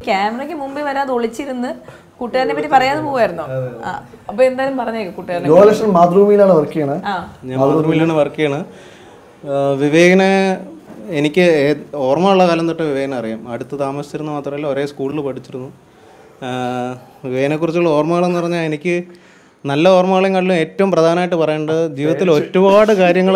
ക്യാമറയ്ക്ക് മുമ്പിൽ വരാതെ ഒളിച്ചിരുന്ന് കൂട്ടുകാരനെ പറ്റി പറയാതെ പോവായിരുന്നോ ആ അപ്പൊ എന്തായാലും പറഞ്ഞേക്കും കൂട്ടുകാരനെ ഗോപാലകൃഷ്ണൻ മാതൃഭൂമിയിലാണ് വർക്ക് ചെയ്യണത് ആ ഞാൻ മാതൃഭൂമിയിലാണ് വർക്ക് ചെയ്യണത് വിവേകിനെ എനിക്ക് ഏ- ഓർമ്മയുള്ള കാലം തൊട്ട് വിവേകിനെ അറിയാം അടുത്ത് താമസിച്ചിരുന്ന മാത്രമല്ല ഒരേ സ്കൂളിൽ പഠിച്ചിരുന്നു ആ, വിവേകിനെക്കുറിച്ചുള്ള ഓർമ്മകളെന്ന് പറഞ്ഞാൽ എനിക്ക് നല്ല ഓർമ്മകളെക്കാളും ഏറ്റവും പ്രധാനമായിട്ട് പറയേണ്ടത് ജീവിതത്തിൽ ഒരുപാട് കാര്യങ്ങൾ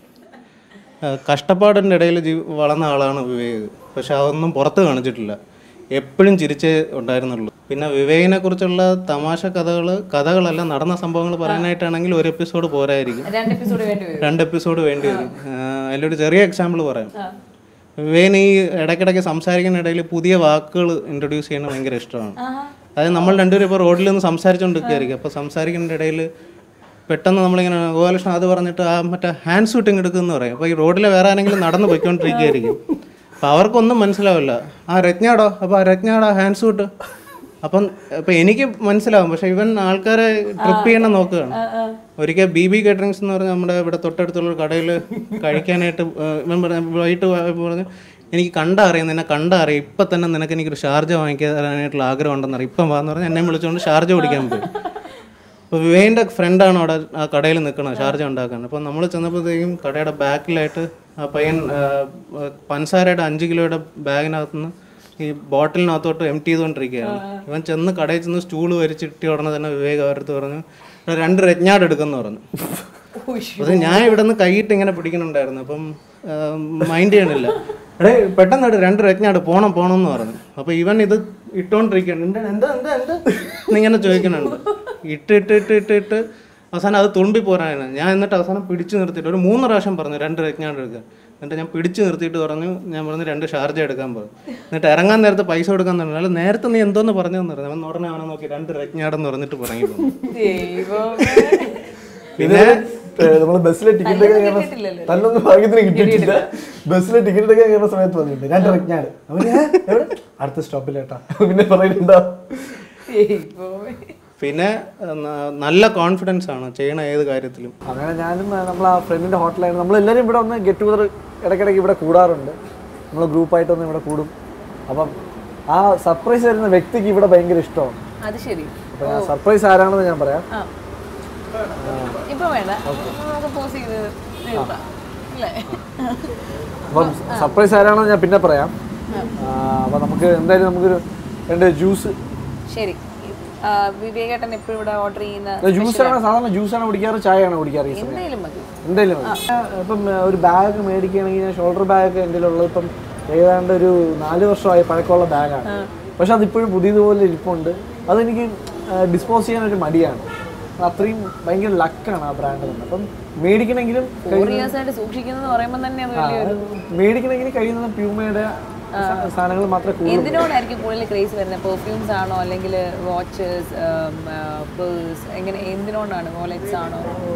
കഷ്ടപ്പാടിൻ്റെ ഇടയിൽ ജീ വളർന്ന ആളാണ് വിവേക് പക്ഷെ അതൊന്നും പുറത്ത് കാണിച്ചിട്ടില്ല എപ്പോഴും ചിരിച്ചേ ഉണ്ടായിരുന്നുള്ളൂ പിന്നെ വിവേകിനെ കുറിച്ചുള്ള തമാശ കഥകൾ കഥകളെല്ലാം നടന്ന സംഭവങ്ങൾ പറയാനായിട്ടാണെങ്കിൽ ഒരു എപ്പിസോഡ് പോരായിരിക്കും രണ്ട് എപ്പിസോഡ് വേണ്ടി വരും രണ്ട് എപ്പിസോഡ് വേണ്ടി വരും ആ, അതിലൊരു ചെറിയ എക്സാമ്പിൾ പറയാം വിവേൻ ഈ ഇടയ്ക്കിടയ്ക്ക് സംസാരിക്കുന്ന ഇടയിൽ പുതിയ വാക്കുകൾ ഇൻട്രൊഡ്യൂസ് ചെയ്യുന്നത് ഭയങ്കര ഇഷ്ടമാണ് അതായത് നമ്മൾ രണ്ടുപേരും ഇപ്പോൾ റോഡിൽ നിന്ന് സംസാരിച്ചുകൊണ്ടിരിക്കുകയായിരിക്കും അപ്പോൾ സംസാരിക്കുന്ന ഇടയിൽ പെട്ടെന്ന് നമ്മളിങ്ങനെ ഗോപാലകൃഷ്ണൻ അത് പറഞ്ഞിട്ട് ആ മറ്റേ ഹാൻഡ് ഷൂട്ടിങ് എടുക്കുമെന്ന് പറയും അപ്പോൾ ഈ റോഡിലെ വേറെ ആരെങ്കിലും നടന്ന് പോയിക്കൊണ്ടിരിക്കുകയായിരിക്കും അപ്പോൾ അവർക്കൊന്നും മനസ്സിലാവില്ല ആ രജ്ഞാടോ അപ്പോൾ ആ രജ്ഞാടോ ഹാൻഡ് ഷൂട്ട് അപ്പം ഇപ്പം എനിക്ക് മനസ്സിലാവും പക്ഷെ ഇവൻ ആൾക്കാരെ ട്രിപ്പ് ചെയ്യണം നോക്കുകയാണ് ഒരിക്കൽ ബി ബി കേറ്ററിങ്സ് എന്ന് പറഞ്ഞാൽ നമ്മുടെ ഇവിടെ തൊട്ടടുത്തുള്ള ഒരു കടയിൽ കഴിക്കാനായിട്ട് ഏഹ് ഇവൻ പറഞ്ഞ വൈകിട്ട് പോയപ്പോൾ പറഞ്ഞു എനിക്ക് കണ്ടാ അറിയാം നിന്നെ കണ്ടാ അറിയാം ഇപ്പം തന്നെ നിനക്ക് എനിക്കൊരു ഷാർജ വാങ്ങിക്കാനായിട്ടുള്ള ആഗ്രഹം ഉണ്ടെന്ന് അറിയാം ഇപ്പം വാന്ന് പറഞ്ഞാൽ എന്നെ വിളിച്ചുകൊണ്ട് ഷാർജ കുടിക്കാൻ പോയി അപ്പോൾ വിവേകിൻ്റെ ഫ്രണ്ടാണ് അവിടെ ആ കടയിൽ നിൽക്കുന്നത് ഷാർജ ഉണ്ടാക്കാൻ അപ്പോൾ നമ്മൾ ചെന്നപ്പോഴത്തേക്കും കടയുടെ ബാക്കിലായിട്ട് ആ പയ്യൻ ആ, ആ, പഞ്ചസാരയുടെ അഞ്ച് കിലോയുടെ ബാഗിനകത്തുനിന്ന് ഈ ബോട്ടിലിനകത്തോട്ട് എം ടി ചെയ്തുകൊണ്ടിരിക്കുകയാണ് ഇവൻ ചെന്ന് കടയിൽ ചെന്ന് സ്റ്റൂള് വരിച്ചിട്ടി ഉടനെ തന്നെ വിവേക് അവരടുത്ത് പറഞ്ഞു "എടാ, രണ്ട് രജ്ഞാട് എടുക്കുമെന്ന് പറഞ്ഞു അത് ഞാൻ ഇവിടെ നിന്ന് കൈയിട്ട് ഇങ്ങനെ പിടിക്കുന്നുണ്ടായിരുന്നു അപ്പം മൈൻഡ് ചെയ്യണില്ല എടേ പെട്ടെന്ന് എടു രണ്ട് രജ്ഞാട് പോണം പോണം എന്ന് പറഞ്ഞു അപ്പൊ ഇവൻ ഇത് ഇട്ടോണ്ടിരിക്കുകയാണ് എന്താ എന്താ എന്താ എന്താ എന്നിങ്ങനെ ചോദിക്കുന്നുണ്ട് ഇട്ട് ഇട്ട് ഇട്ട് ഇട്ട് ഇട്ട് അവസാനം അത് തുമ്പി പോരാനാണ് ഞാൻ എന്നിട്ട് അവസാനം പിടിച്ചു നിർത്തിയിട്ട് ഒരു മൂന്ന് പ്രാവശ്യം പറഞ്ഞു രണ്ട് രജ്ഞാട് എടുക്കാൻ എന്നിട്ട് ഞാൻ പിടിച്ചു നിർത്തിയിട്ട് പറഞ്ഞു ഞാൻ പറഞ്ഞു രണ്ട് ഷാർജ എടുക്കാൻ പറഞ്ഞു എന്നിട്ട് ഇറങ്ങാൻ നേരത്തെ പൈസ കൊടുക്കാൻ പറഞ്ഞു അല്ല നേരത്തെ നീ എന്തോന്ന് പറഞ്ഞെന്ന് പറഞ്ഞു അവൻ ഉടനെ അവനെ നോക്കി രണ്ട് രജ്ഞാടെന്ന് പറഞ്ഞിട്ട് പറഞ്ഞു ദൈവമേ പിന്നെ നമ്മൾ ബസ്സിലെ ടിക്കറ്റ് ഒക്കെ കയറുന്ന തല്ലൊന്നും ഭാഗ്യത്തിന് കിട്ടിയിട്ടില്ല ബസ്സിലെ ടിക്കറ്റ് ഒക്കെ കയറുന്ന സമയത്ത് വന്നിട്ടുണ്ട് രണ്ട് രജ്ഞാട് അവൻ "ഏ? എവിടെ അടുത്ത സ്റ്റോപ്പിലേട്ടാ പിന്നെ പറയുന്നുണ്ടോ ദൈവമേ പിന്നെ ഏഹ്, ന- നല്ല കോൺഫിഡൻസ് ആണ് ചെയ്യണ ഏത് കാര്യത്തിലും അങ്ങനെ ഞാനും നമ്മൾ ആ ഫ്രണ്ടിന്റെ ഹോട്ടലായിരുന്നു നമ്മളെല്ലാവരും ഇവിടെ ഒന്ന് ഗെറ്റ് ടുഗദർ ഇടയ്ക്കിടയ്ക്ക് ഇവിടെ കൂടാറുണ്ട് നമ്മൾ ഗ്രൂപ്പായിട്ടൊന്ന് ഇവിടെ കൂടും അപ്പം ആ സർപ്രൈസ് തരുന്ന വ്യക്തിക്ക് ഇവിടെ ഭയങ്കര ഇഷ്ടമാണ് അത് ശരി അപ്പം ഞാൻ സർപ്രൈസ് ആരാണെന്ന് ഞാൻ പറയാം ആ ഇപ്പൊ വേണ്ട നമുക്ക് പോസ് ചെയ്ത് തീർക്കാം അല്ലേ അപ്പം സർപ്രൈസ് ആരാണെന്ന് ഞാൻ പിന്നെ പറയാം അപ്പം നമുക്ക് എന്തായാലും നമുക്കൊരു രണ്ട് ജ്യൂസ് ശരി ആ, വിവേകേട്ടൻ എപ്പോഴും ഇവിടെ ഓർഡർ ചെയ്യുന്ന ജ്യൂസാണ് സാധാരണ ജ്യൂസാണ് കുടിക്കാറ് ചായയാണ് കുടിക്കാറ് ഈ സമയം എന്തായാലും മതി എന്തായാലും മതി. ഇപ്പം ആ, ഒരു ബാഗ് മേടിക്കുകയാണെങ്കിൽ ഞാൻ ഷോൾഡർ ബാഗ് എൻ്റെ ഉള്ളത് ഇപ്പം ഏതാണ്ട് ഒരു നാല് വർഷമായി പഴക്കമുള്ള ബാഗാണ് പക്ഷെ അതിപ്പോഴും പുതിയതുപോലെ ഇരിപ്പുണ്ട് അതെനിക്ക് ഡിസ്പോസ് ചെയ്യാൻ ഒരു മടിയാണ് അത്രയും ഭയങ്കര ലക്കാണ് ആ ബ്രാൻഡ് തന്നെ അപ്പം മേടിക്കണമെങ്കിലും ഫോർ ഇയേഴ്സ് ആയിട്ട് സൂക്ഷിക്കുന്നത് പറയുമ്പോൾ തന്നെ അത് വലിയൊരു മേടിക്കണമെങ്കിൽ കഴിയുന്ന പ്യൂമയുടെ സാധനങ്ങൾ മാത്രമേ കൂടുതൽ എന്തിനോടായിരിക്കും കൂടുതൽ ക്രേസ് വരുന്നത് പെർഫ്യൂംസ് ആണോ അല്ലെങ്കിൽ വാച്ചസ് പേഴ്സ് എങ്ങനെ എന്തിനോടാണ് വാലറ്റ്സ് ആണോ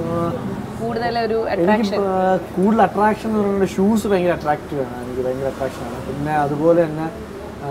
കൂടുതൽ ഒരു എനിക്ക് അട്രാക്ഷൻ ആ, കൂടുതൽ അട്രാക്ഷൻ എന്ന് പറയുന്നത് ഷൂസ് ഭയങ്കര അട്രാക്റ്റീവ് ആണ് എനിക്ക് ഭയങ്കര അട്രാക്ഷൻ ആണ് പിന്നെ അതുപോലെ തന്നെ ആ,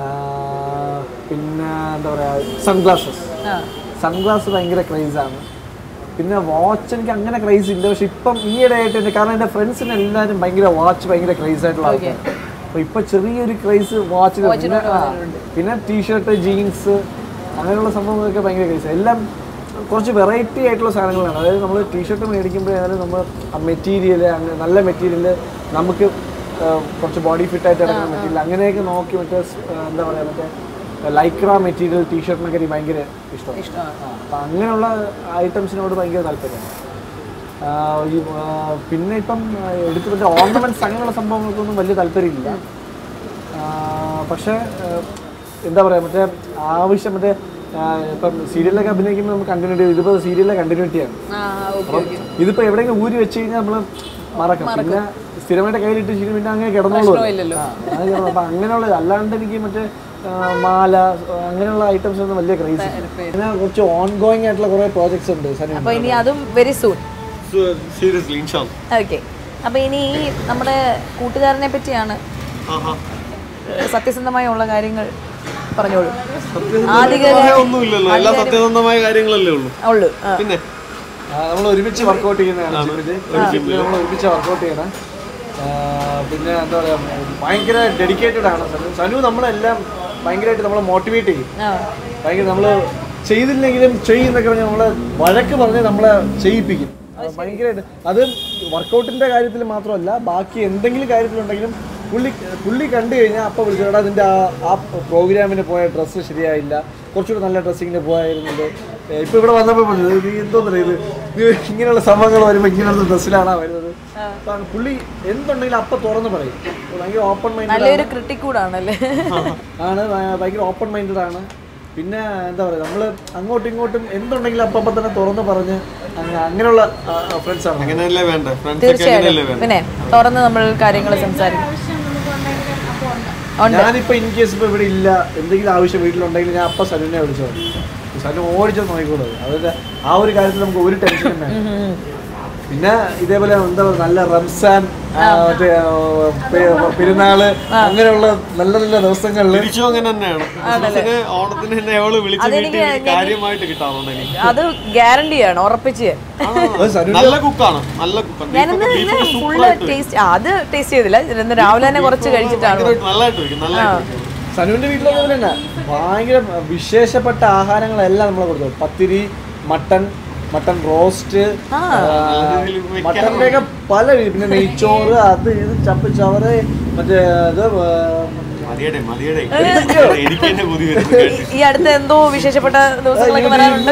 പിന്നെ എന്താ പറയുക സൺഗ്ലാസസ് സൺഗ്ലാസ് ഭയങ്കര ക്രൈസ് ആണ് പിന്നെ വാച്ച് എനിക്ക് അങ്ങനെ ക്രൈസ് ഇല്ല പക്ഷെ ഇപ്പം ഈയിടെ ആയിട്ട് എൻ്റെ കാരണം എൻ്റെ ഫ്രണ്ട്സിന് എല്ലാവരും ഭയങ്കര വാച്ച് ഭയങ്കര ക്രൈസ് ആയിട്ടുള്ള ആൾക്കാർ അപ്പോൾ ഇപ്പം ചെറിയൊരു ക്രൈസ് വാച്ചിന് പിന്നെ ആ, പിന്നെ ടീഷർട്ട് ജീൻസ് അങ്ങനെയുള്ള സംഭവങ്ങളൊക്കെ ഭയങ്കര ക്രൈസ് എല്ലാം കുറച്ച് വെറൈറ്റി ആയിട്ടുള്ള സാധനങ്ങളാണ് അതായത് നമ്മൾ ടീഷർട്ട് മേടിക്കുമ്പോഴായാലും നമ്മൾ ആ മെറ്റീരിയൽ നല്ല മെറ്റീരിയൽ നമുക്ക് ആ, കുറച്ച് ബോഡി ഫിറ്റ് ആയിട്ട് കിടക്കുന്ന മെറ്റീരിയൽ അങ്ങനെയൊക്കെ നോക്കി മറ്റേ സ്- ആ, എന്താ പറയുക മറ്റേ ലൈക്ര മെറ്റീരിയൽ ടീഷർട്ടിനൊക്കെ എനിക്ക് ഭയങ്കര ഇഷ്ടമാണ് ഇഷ്ടമാണ് അപ്പം അങ്ങനെയുള്ള ഐറ്റംസിനോട് ഭയങ്കര താല്പര്യമാണ് ആ, ഈ, ആ, പിന്നെ ഇപ്പം ആ, എടുത്ത് മറ്റേ ഓർണമെന്റ്സ് അങ്ങനെയുള്ള സംഭവങ്ങൾക്കൊന്നും വലിയ താല്പര്യമില്ല ആ, പക്ഷേ ആ, എന്താ പറയുക മറ്റേ ആവശ്യം മറ്റേ ആ, ഇപ്പം സീരിയലിലൊക്കെ അഭിനയിക്കുമ്പോൾ നമുക്ക് കണ്ടിന്യൂറ്റി ഇതിപ്പോൾ സീരിയലിലെ കണ്ടിന്യൂറ്റിയാണ് ആ ഓക്കെ ഓക്കെ ഇതിപ്പോൾ എവിടെയെങ്കിലും ഊരി വെച്ച് കഴിഞ്ഞാൽ നമ്മൾ മറക്കും പിന്നെ സ്ഥിരമായിട്ട് കയ്യിലിട്ട് ശരി പിന്നെ അങ്ങനെ കിടന്നോളൂ ഇല്ലല്ലോ. അപ്പം അങ്ങനെയുള്ള അല്ലാണ്ട് എനിക്ക് മറ്റേ ആ, മാല അങ്ങനെയുള്ള ഐറ്റംസ് ഒന്നും വലിയ ക്രൈസ് പിന്നെ കുറച്ച് ഓൺ ഗോയിങ് ആയിട്ടുള്ള കുറേ പ്രോജക്ട്സ് ഉണ്ട് സനി അപ്പൊ ഇനി അതും വെരി സൂൺ സീരിയസ്ലി ഇൻഷാല്ല ഓക്കെ അപ്പൊ ഇനി ഈ നമ്മുടെ കൂട്ടുകാരനെ പറ്റിയാണ് സത്യസന്ധമായ ഉള്ള കാര്യങ്ങൾ പറഞ്ഞോളൂ ആധികാരിക ഒന്നുമില്ലല്ലോ എല്ലാ സത്യസന്ധമായ കാര്യങ്ങളല്ലേ ഉള്ളൂ ഉള്ളു ആ. പിന്നെ നമ്മൾ ഒരുമിച്ച് വർക്കൗട്ട് ചെയ്യുന്നതാണ് ജിമ്മിൽ നമ്മൾ ഒരുമിച്ച് വർക്കൗട്ട് ചെയ്യണം ആ, പിന്നെ എന്താ പറയുക ഭയങ്കര ഡെഡിക്കേറ്റഡ് ആണ് സനു സനു നമ്മളെല്ലാം ഭയങ്കരമായിട്ട് നമ്മളെ മോട്ടിവേറ്റ് ചെയ്യും ആ ഭയങ്കര നമ്മൾ ചെയ്തില്ലെങ്കിലും ചെയ്യുന്നൊക്കെ പറഞ്ഞാൽ നമ്മളെ വഴക്ക് പറഞ്ഞ് നമ്മളെ ചെയ്യിപ്പിക്കും അത് ഭയങ്കരമായിട്ട് അത് വർക്കൗട്ടിന്റെ കാര്യത്തിൽ മാത്രമല്ല ബാക്കി എന്തെങ്കിലും കാര്യത്തിലുണ്ടെങ്കിലും പുള്ളി പുള്ളി കണ്ടു കഴിഞ്ഞാൽ അപ്പോൾ വിളിച്ചോടാ അതിൻ്റെ ആ ആ പ്രോഗ്രാമിന് പോയ ഡ്രസ്സ് ശരിയായില്ല കുറച്ചുകൂടെ നല്ല ഡ്രസ്സിങ്ങിന് പോയായിരുന്നത് ഇപ്പൊ ഇവിടെ വന്നപ്പോൾ പറഞ്ഞത് നീ എന്തോന്നറിയ ഇത് ഇത് ഇങ്ങനെയുള്ള സംഭവങ്ങൾ വരുമ്പോൾ ഇങ്ങനെയുള്ള ഡ്രസ്സിലാണോ വരുന്നത് അപ്പൊ പുള്ളി എന്തുണ്ടെങ്കിലും അപ്പം തുറന്ന് പറയും ഭയങ്കര ഓപ്പൺ മൈൻഡ് നല്ലൊരു ക്രിട്ടിക് കൂടാണല്ലേ ആണ് ഭയ- ഭയങ്കര ഓപ്പൺ മൈൻഡഡ് ആണ് പിന്നെ എന്താ പറയുക നമ്മൾ അങ്ങോട്ടും ഇങ്ങോട്ടും എന്തുണ്ടെങ്കിലും അപ്പം അപ്പം തന്നെ തുറന്ന് പറഞ്ഞ് അങ്ങ- അങ്ങനെയുള്ള ഫ്രണ്ട്സ് ആണ് അങ്ങനെയല്ലേ വേണ്ട ഫ്രണ്ട്സ് ഒക്കെ അങ്ങനെയല്ലേ തീർച്ചയായിട്ടും വേണ്ട പിന്നെ തുറന്ന് നമ്മൾ കാര്യങ്ങൾ സംസാരിക്കും ഉണ്ട് ഞാനിപ്പോ ഇൻ കേസ് ഇപ്പൊ ഇവിടെ ഇല്ല എന്തെങ്കിലും ആവശ്യം വീട്ടിലുണ്ടെങ്കിൽ ഞാൻ അപ്പൊ സലുവിനെ വിളിച്ചോ സലു ഓടിച്ചോ നോക്കിക്കോളൂ അതിന്റെ ആ ഒരു കാര്യത്തിൽ നമുക്ക് ഒരു ടെൻഷനും വേണ്ട പിന്നെ ഇതേപോലെ എന്താ പറയുക നല്ല റംസാൻ ആ, മറ്റേ ആ, പെ- പെരുന്നാള് അങ്ങനെയുള്ള നല്ല നല്ല ദിവസങ്ങളിൽ തിരിച്ചും അങ്ങനെ തന്നെയാണ് ക്രിസ്മസിന് ഓണത്തിന് തന്നെ അവള് വിളിച്ച് അതെനിക്ക് വീട്ടിൽ കാര്യമായിട്ട് കിട്ടാറുണ്ട് എനിക്ക് അത് ഗ്യാരണ്ടി ആണ് ഉറപ്പിച്ച് നല്ല കുക്കാണ് നല്ല കുക്കാണ് ഞാനിന്ന് ഇന്ന് ഫുള്ള് ടേസ്റ്റ് അത് ടേസ്റ്റ് ചെയ്തില്ല ഇന്ന് രാവിലെ തന്നെ കുറച്ച് കഴിച്ചിട്ടാണ് നല്ലതായിട്ട് വയ്ക്കും നല്ലതായിട്ട് വയ്ക്കും സനുവിന്റെ വീട്ടിലൊക്കെ പോലെ തന്നെ ഭയങ്കര വിശേഷപ്പെട്ട ആഹാരങ്ങളെല്ലാം നമ്മളെ കൊടുത്തു പത്തിരി മട്ടൻ മട്ടൻ റോസ്റ്റ് മട്ടന്റെ ഒക്കെ പല രീതി പിന്നെ നെയ്ച്ചോറ് അത് ഇത് ചപ്പ് ചവറ് മറ്റേ ഇത് ആ, മതിയടെ മതിയടെ എനിക്ക് തന്നെ കൊതി വരുന്നു കേട്ട്. ഈ അടുത്ത എന്തോ വിശേഷപ്പെട്ട ദിവസങ്ങളൊക്കെ വരാനുണ്ട്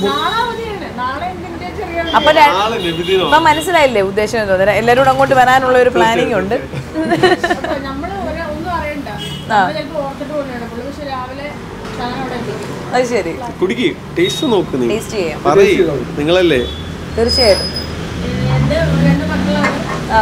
അപ്പൊ ര- നാളെ നബിദിനമാണ് ഇപ്പൊ മനസ്സിലായില്ലേ ഉദ്ദേശം എന്തോ എല്ലാരും കൂടെ അങ്ങോട്ട് വരാനുള്ള ഒരു പ്ലാനിങ് ഉണ്ട് നമ്മള് ഒര- ഒന്നും അറിയണ്ട നമ്മള് ചിലപ്പോ ഓർത്തിട്ട് കൊണ്ടുവരണം പുള്ളി പക്ഷെ രാവിലെ സാധനം അവിടെ എത്തിക്കും അത് ശരി കുടിക്ക് ടേസ്റ്റ് നോക്ക് നീ ടേസ്റ്റ് ചെയ്യാം പറയ് നിങ്ങളല്ലേ തീർച്ചയായിട്ടും എന്റെ രണ്ട് മക്കളാണ് ആ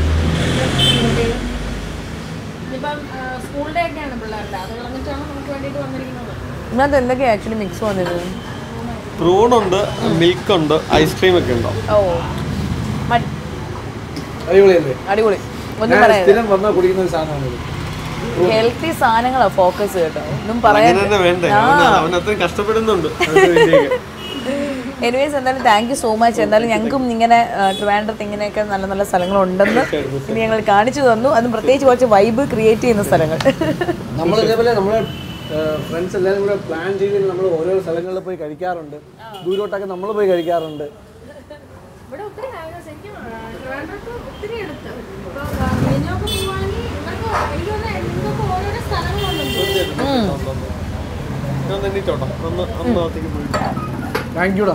ഇനിയിപ്പം സ്കൂൾ ഡേ ഒക്കെയാണ് പിള്ളേരുടെ അത് കളഞ്ഞിട്ടാണ് നമുക്ക് വേണ്ടിയിട്ട് വന്നിരിക്കുന്നത് ഇതിനകത്ത് എന്തൊക്കെയാ ആക്ച്വലി മിക്സ് വന്നത് പ്രൂൺ ഉണ്ട് മിൽക്ക് ഉണ്ട് ഐസ്ക്രീം ഒക്കെ ഉണ്ടാവും ഓ മ- അടിപൊളിയല്ലേ അടിപൊളി ഒന്നും ഞാൻ പറയാനില്ല സ്ഥിരം വന്നാൽ കുടിക്കുന്ന ഒരു സാധനമാണ് ഇത്. ഹെൽത്തി സാധനങ്ങളാ ഫോക്കസ് കേട്ടോ ഒന്നും അങ്ങനെ പറയാൻ തന്നെ വേണ്ടേ അവന് അവൻ അത്രയും കഷ്ടപ്പെടുന്നുണ്ട് അതിന് വേണ്ടിയൊക്കെ. എനിവേസ് എന്തായാലും താങ്ക് യു സോ മച്ച് എന്തായാലും ഞങ്ങൾക്കും ഇങ്ങനെ ആ, ട്രിവാൻഡ്രത്ത് ഇങ്ങനെയൊക്കെ നല്ല നല്ല സ്ഥലങ്ങളുണ്ടെന്ന് ഇനി ഞങ്ങൾ കാണിച്ചു തന്നു അതും പ്രത്യേകിച്ച് കുറച്ച് വൈബ് ക്രിയേറ്റ് ചെയ്യുന്ന സ്ഥലങ്ങൾ നമ്മൾ ഇതേപോലെ നമ്മളെ ഫ്രണ്ട്സ് എല്ലാവരും കൂടെ പ്ലാൻ ചെയ്ത് നമ്മൾ ഓരോ സ്ഥലങ്ങളിൽ പോയി കഴിക്കാറുണ്ട് ദൂരോട്ടൊക്കെ നമ്മൾ പോയി കഴിക്കാറുണ്ട് ഇവിടെ ഒത്തിരി കാര്യങ്ങൾ ശരിക്കും ട്രിവാൻഡ്രത്ത് ഒത്തിരി എടുത്ത് ഇപ്പൊ കഴിഞ്ഞൊക്കെ പോവാണെങ്കിൽ ഇവർക്ക് എനിക്ക് തോന്നുന്നു എന്തൊക്കെ ഓരോരോ സ്ഥലങ്ങളുണ്ട് ഞാൻ എണ്ണീറ്റോട്ടോ ഒന്ന് അന്നത്തേക്ക് പോയി താങ്ക് യുടാ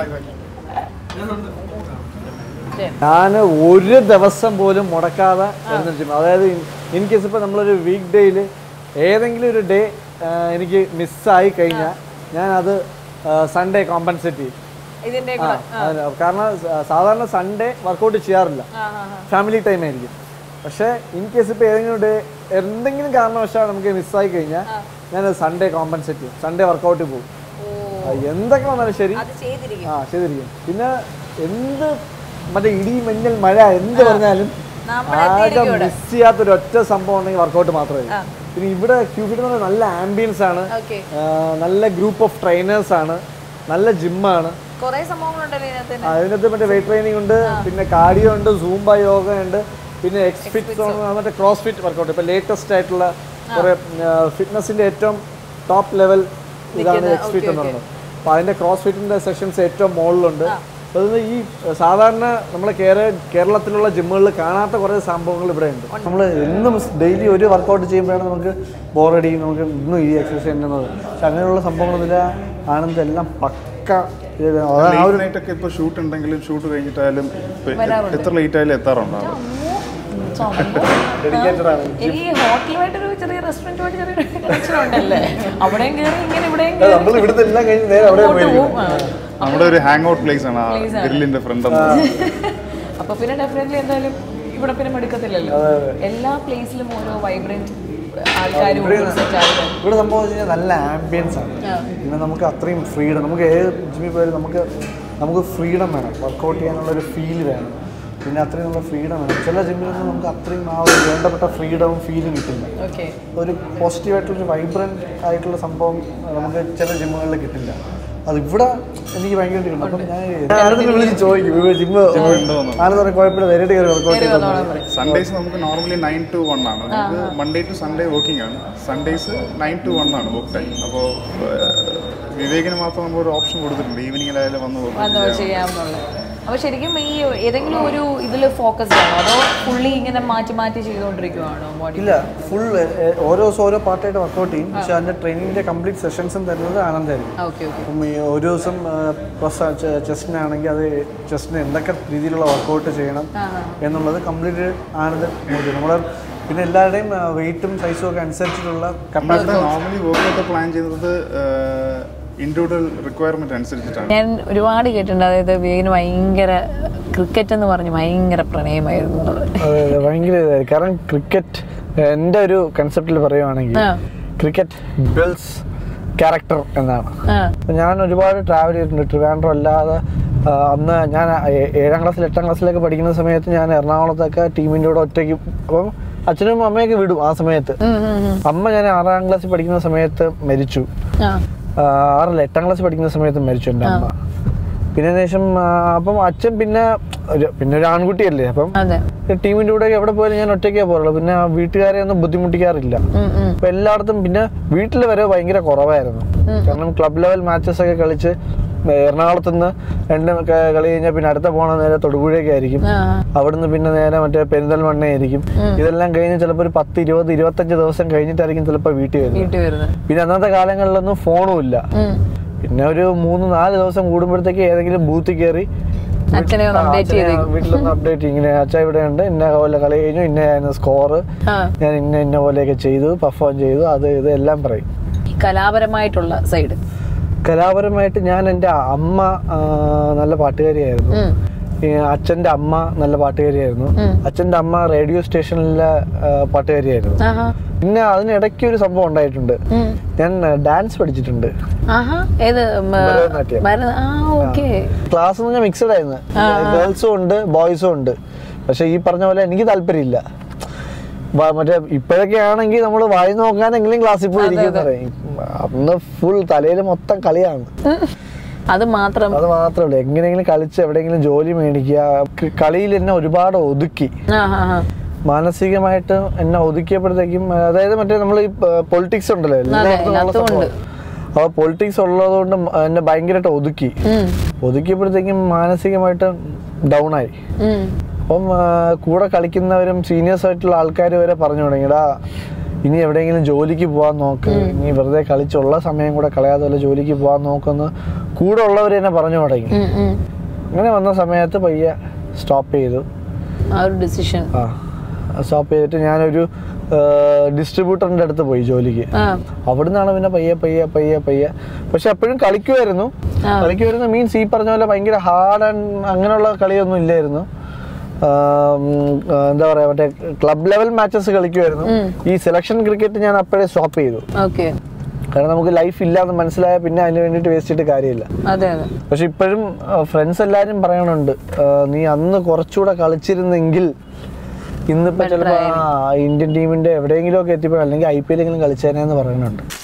ഞാൻ ഒരു ദിവസം പോലും മുടക്കാതെ വരുന്നിട്ട് അതായത് ഇൻ കേസ് ഇപ്പോൾ നമ്മളൊരു വീക്ക് ഡേയിൽ ഏതെങ്കിലും ഒരു ഡേ എനിക്ക് മിസ്സായി കഴിഞ്ഞാൽ ഞാൻ അത് സൺഡേ കോമ്പൻസേറ്റ് ചെയ്യും ഇതിന്റെ ആ, അതിന് കാരണം സ- സാധാരണ സൺഡേ വർക്കൗട്ട് ചെയ്യാറില്ല ഫാമിലി ടൈം ആയിരിക്കും പക്ഷേ ഇൻ കേസ് ഇപ്പോൾ ഏതെങ്കിലും ഡേ എന്തെങ്കിലും കാരണവശാൽ നമുക്ക് മിസ്സായി കഴിഞ്ഞാൽ ഞാൻ സൺഡേ കോമ്പൻസേറ്റ് ചെയ്യും സൺഡേ വർക്കൗട്ടിൽ പോകും ആ, എന്തൊക്കെ വന്നാലും ശരി അത് ചെയ്തിരിക്കും ആ ചെയ്തിരിക്കും പിന്നെ എന്ത് മറ്റേ ഇടി മഞ്ഞൽ മഴ എന്ത് പറഞ്ഞാലും ആകെ മിസ് ചെയ്യാത്തൊരു ഒറ്റ സംഭവം ഉണ്ടെങ്കിൽ വർക്കൗട്ട് മാത്രമേ പിന്നെ ഇവിടെ ക്യൂബിറ്റ് എന്ന് പറഞ്ഞാൽ നല്ല ആംബിയൻസ് ആണ് ഓക്കെ ആ, നല്ല ഗ്രൂപ്പ് ഓഫ് ട്രെയിനേഴ്സ് ആണ് നല്ല ജിമ്മാണ് കുറെ സംഭവങ്ങളുണ്ടല്ലോ ഇതിനകത്ത് തന്നെ. അതിനകത്ത് മറ്റേ വെയിറ്റ് ട്രെയിനിങ് ഉണ്ട് പിന്നെ കാർഡിയോ ഉണ്ട് സൂംബ യോഗ ഉണ്ട് പിന്നെ എക്സ്ഫിറ്റ് മറ്റേ ക്രോസ് ഫിറ്റ് വർക്കൗട്ട് ഇപ്പൊ ലേറ്റസ്റ്റ് ആയിട്ടുള്ള കുറെ ഫിറ്റ്നസിന്റെ ഏറ്റവും ടോപ്പ് ലെവൽ ഇതാണ് എക്സ്ഫിറ്റ് എന്ന് പറയുന്നത് അപ്പൊ അതിന്റെ ക്രോസ് ഫിറ്റിന്റെ സെഷൻസ് ഏറ്റവും മുകളിലുണ്ട് അപ്പൊ അത് ഈ സാധാരണ നമ്മളെ കേര കേരളത്തിലുള്ള ജിമ്മുകളിൽ കാണാത്ത കുറേ സംഭവങ്ങൾ ഇവിടെ ഉണ്ട് നമ്മൾ എന്നും ഡെയിലി ഒരു വർക്കൗട്ട് ചെയ്യുമ്പോഴാണ് നമുക്ക് ബോറടി നമുക്ക് ഇന്നും ഈ എക്സസൈസ് ചെയ്യുന്നത് പക്ഷെ അങ്ങനെയുള്ള സംഭവങ്ങളില്ല ആനന്ദ് എല്ലാം പക്ക ഇത് അതാണ് ആ ഒരു നൈറ്റ് ഒക്കെ ഇപ്പൊ ഷൂട്ട് ഉണ്ടെങ്കിലും ഷൂട്ട് കഴിഞ്ഞിട്ടായാലും ഇപ്പൊ എത്ര ലേറ്റ് ആയാലും എത്താറുണ്ടാവും ഡെഡിക്കേറ്റഡ് ആണ് ഈ ഹോട്ടലുമായിട്ടൊരു ചെറിയ റെസ്റ്റോറൻറ്റുമായിട്ട് ചെറിയ കണക്ഷൻ ഉണ്ടല്ലേ അവിടെയും കയറി ഇങ്ങനെ ഇവിടെയും കയറി നമ്മൾ ഇവിടുത്തെ എല്ലാം കഴിഞ്ഞ് നേരെ അവിടെ അങ്ങോട്ട് പോയിരിക്കും പോവും. ആ. നമ്മുടെ ഒരു ഹാങ് ഔട്ട് പ്ലേസ് ആണ് ആ ഗ്രില്ലിന്റെ ഫ്രണ്ട് അപ്പൊ പിന്നെ ഡെഫിനറ്റ്ലി എന്തായാലും ഇവിടെ പിന്നെ മെടുക്കത്തില്ലല്ലോ എല്ലാ പ്ലേസിലും ഓരോ വൈബ്രന്റ് ആൾക്കാരും സെറ്റ് ആൾക്കാരും ഇവിടെ സംഭവം വെച്ച് കഴിഞ്ഞാൽ നല്ല ആംബിയൻസ് ആണ് പിന്നെ നമുക്ക് അത്രയും ഫ്രീഡം നമുക്ക് ഏത് ജിമ്മിൽ പോയാലും നമുക്ക് നമുക്ക് ഫ്രീഡം വേണം വർക്കൗട്ട് ചെയ്യാനുള്ള ഒരു ഫീൽ വേണം പിന്നെ അത്രയും നല്ല ഫ്രീഡം വേണം ചില ജിമ്മിലൊന്നും നമുക്ക് അത്രയും ആ ഒരു വേണ്ടപ്പെട്ട ഫ്രീഡവും ഫീലും കിട്ടില്ല ഓക്കെ ഒരു പോസിറ്റീവായിട്ടുള്ളൊരു വൈബ്രൻറ്റ് ആയിട്ടുള്ള സംഭവം നമുക്ക് ചില ജിമ്മുകളിൽ കിട്ടില്ല അത് ഇവിടെ എനിക്ക് ഭയങ്കര അപ്പം ഞാൻ ആരെങ്കിലും വിളിച്ച് ചോദിക്കും ഇവ ജിമ്മ് ആരെന്ന് പറഞ്ഞാൽ കുഴപ്പമില്ല നേരിട്ട് കയറി വർക്കൗട്ട് ചെയ്തു സൺഡേസ് നമുക്ക് നോർമലി നയൻ ടു വൺ ആണ് നമുക്ക് മൺഡേ ടു സൺഡേ വർക്കിംഗ് ആണ് സൺഡേസ് നയൻ ടു വൺ ആണ് വർക്ക് ടൈം അപ്പോൾ വിവേകിന് മാത്രം നമ്മൾ ഒരു ഓപ്ഷൻ കൊടുത്തിട്ടുണ്ട് ഈവനിങ്ങിലായാലും വന്ന് work വന്നോ ചെയ്യാമെന്നുള്ളത് അപ്പോൾ ശരിക്കും ഈ ഏതെങ്കിലും ഒരു ഇതിൽ ഫോക്കസ് ആണോ അതോ ഫുള്ളി ഇങ്ങനെ മാറ്റി മാറ്റി ചെയ്തുകൊണ്ടിരിക്കുവാണോ ബോഡി ഇല്ല ഫുൾ ഓരോ ദിവസം ഓരോ പാർട്ടായിട്ട് വർക്കൗട്ട് ചെയ്യും പക്ഷെ അതിൻ്റെ ട്രെയിനിങ്ങിൻ്റെ കംപ്ലീറ്റ് സെഷൻസും തരുന്നത് ആനന്ദായിരിക്കും ഓക്കെ ഓക്കെ അപ്പം ഈ ഒരു ദിവസം പ്രസ് ചെസ്റ്റിനാണെങ്കിൽ അത് ചെസ്റ്റിന് എന്തൊക്കെ രീതിയിലുള്ള വർക്കൗട്ട് ചെയ്യണം എന്നുള്ളത് കംപ്ലീറ്റ് ആനന്ദ് നോക്കും നമ്മൾ പിന്നെ എല്ലാവരുടെയും വെയിറ്റും സൈസും ഒക്കെ അനുസരിച്ചിട്ടുള്ള കപ്പാസിറ്റി നോർമലി വർക്കൗട്ട് പ്ലാൻ ചെയ്യുന്നത് ഇൻഡിവിജ്വൽ റിക്വയർമെന്റ് അനുസരിച്ചിട്ടാണ് ഞാൻ ഒരുപാട് കേട്ടിട്ടുണ്ട് അതായത് വിവേകിന് ഭയങ്കര ക്രിക്കറ്റ് എന്ന് പറഞ്ഞ് ഭയങ്കര പ്രണയമായിരുന്നു എന്നുള്ളത്. അതെ അതെ ഭയങ്കര ഇതായി കാരണം ക്രിക്കറ്റ് എൻ്റെ ഒരു കൺസെപ്റ്റിൽ പറയുവാണെങ്കിൽ ആ. ക്രിക്കറ്റ് ബിൽസ് ക്യാരക്ടർ എന്നാണ് ആ അപ്പം ഞാൻ ഒരുപാട് ട്രാവൽ ചെയ്തിട്ടുണ്ട് ട്രിവാൻഡ്രം അല്ലാതെ ആ, അന്ന് ഞാൻ ഏ- ഏഴാം ക്ലാസ്സിൽ എട്ടാം ക്ലാസ്സിലൊക്കെ പഠിക്കുന്ന സമയത്ത് ഞാൻ എറണാകുളത്തൊക്കെ ടീമിൻ്റെ കൂടെ ഒറ്റയ്ക്ക് അപ്പം അച്ഛനും അമ്മയൊക്കെ വിടും ആ സമയത്ത് ഉം, ഉം, ഉം. അമ്മ ഞാൻ ആറാം ക്ലാസ്സിൽ പഠിക്കുന്ന സമയത്ത് മരിച്ചു ആ ആ, ആറല്ല എട്ടാം ക്ലാസ്സിൽ പഠിക്കുന്ന സമയത്ത് മരിച്ചു എൻ്റെ അമ്മ പിന്നെ അതിന് ശേഷം ആ, അപ്പം അച്ഛൻ പിന്നെ ഒരു പിന്നെ ഒരു ആൺകുട്ടിയല്ലേ അപ്പം അതെ ടീമിൻ്റെ കൂടെ എവിടെ പോയാലും ഞാൻ ഒറ്റയ്ക്കേ പോറുള്ളൂ പിന്നെ ആ വീട്ടുകാരെ ഒന്നും ബുദ്ധിമുട്ടിക്കാറില്ല ഉം, ഉം. അപ്പൊ എല്ലായിടത്തും പിന്നെ വീട്ടിൽ വരെ ഭയങ്കര കുറവായിരുന്നു കാരണം ക്ലബ് ലെവൽ മാച്ചസ് ഒക്കെ കളിച്ച് എറണാകുളത്ത് നിന്ന് രണ്ട് ക- കളി കഴിഞ്ഞാൽ പിന്നെ അടുത്ത പോണ നേരെ തൊടുപുഴയൊക്കെ ആയിരിക്കും ആ അവിടുന്ന് പിന്നെ നേരെ മറ്റേ പെരിന്തൽമണ്ണയായിരിക്കും ഇതെല്ലാം കഴിഞ്ഞ് ചിലപ്പോൾ ഒരു പത്ത് ഇരുപത് ഇരുപത്തഞ്ച് ദിവസം കഴിഞ്ഞിട്ടായിരിക്കും ചിലപ്പോൾ വീട്ടിൽ വരുന്നത് വീട്ടിൽ വരുന്നത് പിന്നെ അന്നത്തെ കാലങ്ങളിലൊന്നും ഫോണും ഇല്ല ഉം. പിന്നെ ഒരു മൂന്ന് നാല് ദിവസം കൂടുമ്പോഴത്തേക്ക് ഏതെങ്കിലും ബൂത്തിൽ കയറി അച്ഛനെ ഒന്ന് update ചെയ്തേക്കും. വീട്ടിലൊന്ന് അപ്ഡേറ്റ് ഇങ്ങനെ അച്ഛൻ ഇവിടെ ഉണ്ട് ഇന്ന പോലെ കളി കഴിഞ്ഞു ഇന്ന സ്കോറ് ആ ഞാൻ ഇന്ന ഇന്ന പോലെയൊക്കെ ചെയ്തു പെർഫോം ചെയ്തു അത് ഇത് എല്ലാം പറയും ഈ കലാപരമായിട്ടുള്ള സൈഡ് കലാപരമായിട്ട് ഞാൻ എൻ്റെ അമ്മ ആ, നല്ല പാട്ടുകാരിയായിരുന്നു ഈ അച്ഛൻ്റെ അമ്മ നല്ല പാട്ടുകാരിയായിരുന്നു അച്ഛൻ്റെ അമ്മ റേഡിയോ സ്റ്റേഷനിലെ ആ, പാട്ടുകാരിയായിരുന്നു ആഹാ പിന്നെ അതിനിടയ്ക്ക് ഒരു സംഭവം ഉണ്ടായിട്ടുണ്ട് ഉം. ഞാൻ ഡാൻസ് പഠിച്ചിട്ടുണ്ട് ആഹാ ഏത് മ, ഭരതനാട്യം. ഭരത- ആ ഓക്കെ ക്ലാസ് എന്ന് പറഞ്ഞാൽ മിക്സഡ് ആയിരുന്നു ഗേൾസും ഉണ്ട് ബോയ്സും ഉണ്ട് പക്ഷെ ഈ പറഞ്ഞ പോലെ എനിക്ക് താല്പര്യമില്ല വ- മറ്റേ ഇപ്പോഴൊക്കെ ആണെങ്കിൽ നമ്മൾ വായി നോക്കാനെങ്കിലും ക്ലാസ്സിൽ പോയി ഇരിക്കുന്ന പറയും അന്ന് ഫുൾ തലയിൽ മൊത്തം കളിയാണ് അത് മാത്രം അത് മാത്രമേ ഉള്ളൂ എങ്ങനെയെങ്കിലും കളിച്ച് എവിടെയെങ്കിലും ജോലി മേടിക്കുക ക- കളിയിൽ എന്നെ ഒരുപാട് ഒതുക്കി ആ ആ ആ മാനസികമായിട്ട് എന്നെ ഒതുക്കിയപ്പോഴത്തേക്കും അതായത് മറ്റേ നമ്മൾ ഈ പൊളിറ്റിക്സ് ഉണ്ടല്ലോ എല്ലായിടത്തും ഉള്ള എല്ലാത്തും ഉണ്ട്. സംഭവം. അപ്പോൾ പൊളിറ്റിക്സ് ഉള്ളതുകൊണ്ട് എന്നെ ഭയങ്കരമായിട്ട് ഒതുക്കി ഉം. ഒതുക്കിയപ്പോഴത്തേക്കും മാനസികമായിട്ട് ഡൗൺ ആയി ഉം. അപ്പം ആ, കൂടെ കളിക്കുന്നവരും സീനിയേഴ്സ് ആയിട്ടുള്ള ആൾക്കാർ വരെ പറഞ്ഞു തുടങ്ങിയടാ ഇനി എവിടെയെങ്കിലും ജോലിക്ക് പോകാൻ നോക്ക് ഇനി വെറുതെ കളിച്ചുള്ള സമയം കൂടെ കളയാതെ വല്ല ജോലിക്ക് പോകാൻ നോക്കുമെന്ന് കൂടെ ഉള്ളവർ തന്നെ പറഞ്ഞു തുടങ്ങി ഉം, ഉം. അങ്ങനെ വന്ന സമയത്ത് പയ്യെ സ്റ്റോപ്പ് ചെയ്തു ആ ഒരു ഡിസിഷൻ ആ സ്റ്റോപ്പ് ചെയ്തിട്ട് ഞാനൊരു ഡിസ്ട്രിബ്യൂട്ടറിൻ്റെ അടുത്ത് പോയി ജോലിക്ക് ആ അവിടുന്നാണ് പിന്നെ പയ്യെ പയ്യെ പയ്യെ പയ്യെ പക്ഷെ അപ്പോഴും കളിക്കുമായിരുന്നു കളിക്കുമായിരുന്നു മീൻസ് ഈ പറഞ്ഞ പോലെ ഭയങ്കര ഹാർഡ് ആൻഡ് അങ്ങനെയുള്ള കളിയൊന്നും ഇല്ലായിരുന്നു ആം, ആ, എന്താ പറയാ മറ്റേ ക്ലബ് ലെവൽ മാച്ചസ് കളിക്കുമായിരുന്നു ഈ സെലക്ഷൻ ക്രിക്കറ്റ് ഞാൻ അപ്പോഴേ സ്റ്റോപ്പ് ചെയ്തു ഓക്കെ കാരണം നമുക്ക് ലൈഫ് ഇല്ലാന്ന് മനസ്സിലായ പിന്നെ അതിന് വേണ്ടിയിട്ട് വേസ്റ്റ് ചെയ്തിട്ട് കാര്യമില്ല അതെ അതെ പക്ഷെ ഇപ്പോഴും ഫ്രണ്ട്സ് എല്ലാവരും പറയണുണ്ട് ആ, നീ അന്ന് കുറച്ചുകൂടെ കളിച്ചിരുന്നെങ്കിൽ ഇന്നിപ്പോ ചിലപ്പോ ആ ഇന്ത്യൻ ടീമിന്റെ എവിടെയെങ്കിലും ഒക്കെ എത്തിപ്പോ അല്ലെങ്കിൽ ഐ പി എല്ലെങ്കിലും കളിച്ചേനെന്ന് പറയുന്നുണ്ട്